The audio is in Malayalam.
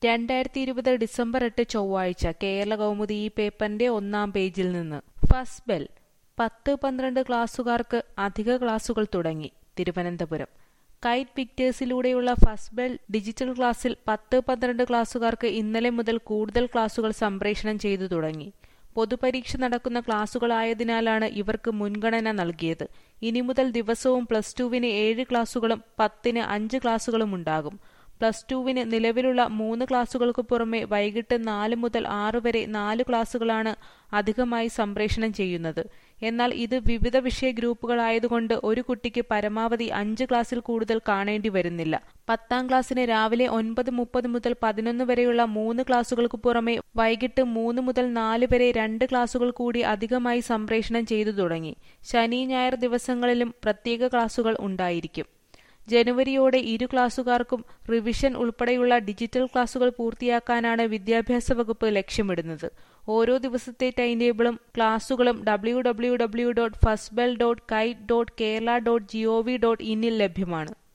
രണ്ടായിരത്തി ഇരുപത് ഡിസംബർ എട്ട് ചൊവ്വാഴ്ച കേരള കൗമുദി ഈ പേപ്പറിന്റെ ഒന്നാം പേജിൽ നിന്ന് ഫസ്റ്റ് ബെൽ പത്ത് പന്ത്രണ്ട് ക്ലാസുകാർക്ക് അധിക ക്ലാസുകൾ തുടങ്ങി തിരുവനന്തപുരം കൈറ്റ് പിക്ചേഴ്സിലൂടെയുള്ള ഫസ്റ്റ് ബെൽ ഡിജിറ്റൽ ക്ലാസ്സിൽ പത്ത് പന്ത്രണ്ട് ക്ലാസുകാർക്ക് ഇന്നലെ മുതൽ കൂടുതൽ ക്ലാസുകൾ സംപ്രേഷണം ചെയ്തു തുടങ്ങി പൊതുപരീക്ഷ നടക്കുന്ന ക്ലാസുകളായതിനാലാണ് ഇവർക്ക് മുൻഗണന നൽകിയത് ഇനി മുതൽ ദിവസവും പ്ലസ് ടുവിന് ഏഴ് ക്ലാസുകളും പത്തിന് അഞ്ച് ക്ലാസുകളും ഉണ്ടാകും പ്ലസ് ടുവിന് നിലവിലുള്ള മൂന്ന് ക്ലാസുകൾക്ക് പുറമെ വൈകിട്ട് നാല് മുതൽ ആറ് വരെ നാല് ക്ലാസുകളാണ് അധികമായി സംപ്രേഷണം ചെയ്യുന്നത് എന്നാൽ ഇത് വിവിധ വിഷയ ഗ്രൂപ്പുകളായതുകൊണ്ട് ഒരു കുട്ടിക്ക് പരമാവധി അഞ്ച് ക്ലാസ്സിൽ കൂടുതൽ കാണേണ്ടി വരുന്നില്ല പത്താം ക്ലാസ്സിന് രാവിലെ ഒൻപത് മുപ്പത് മുതൽ പതിനൊന്ന് വരെയുള്ള മൂന്ന് ക്ലാസുകൾക്ക് പുറമെ വൈകിട്ട് മൂന്ന് മുതൽ നാല് വരെ രണ്ട് ക്ലാസുകൾ കൂടി അധികമായി സംപ്രേഷണം ചെയ്തു തുടങ്ങി ശനി ഞായർ ദിവസങ്ങളിലും പ്രത്യേക ക്ലാസുകൾ ഉണ്ടായിരിക്കും ജനുവരിയോടെ ഇരു ക്ലാസുകാർക്കും റിവിഷൻ ഉൾപ്പെടെയുള്ള ഡിജിറ്റൽ ക്ലാസുകൾ പൂർത്തിയാക്കാനാണ് വിദ്യാഭ്യാസ വകുപ്പ് ലക്ഷ്യമിടുന്നത് ഓരോ ദിവസത്തെ ടൈം ടേബിളും ക്ലാസുകളും W W W dot firstbell dot KITE dot Kerala dot G O V dot ഇന്നിൽ ലഭ്യമാണ്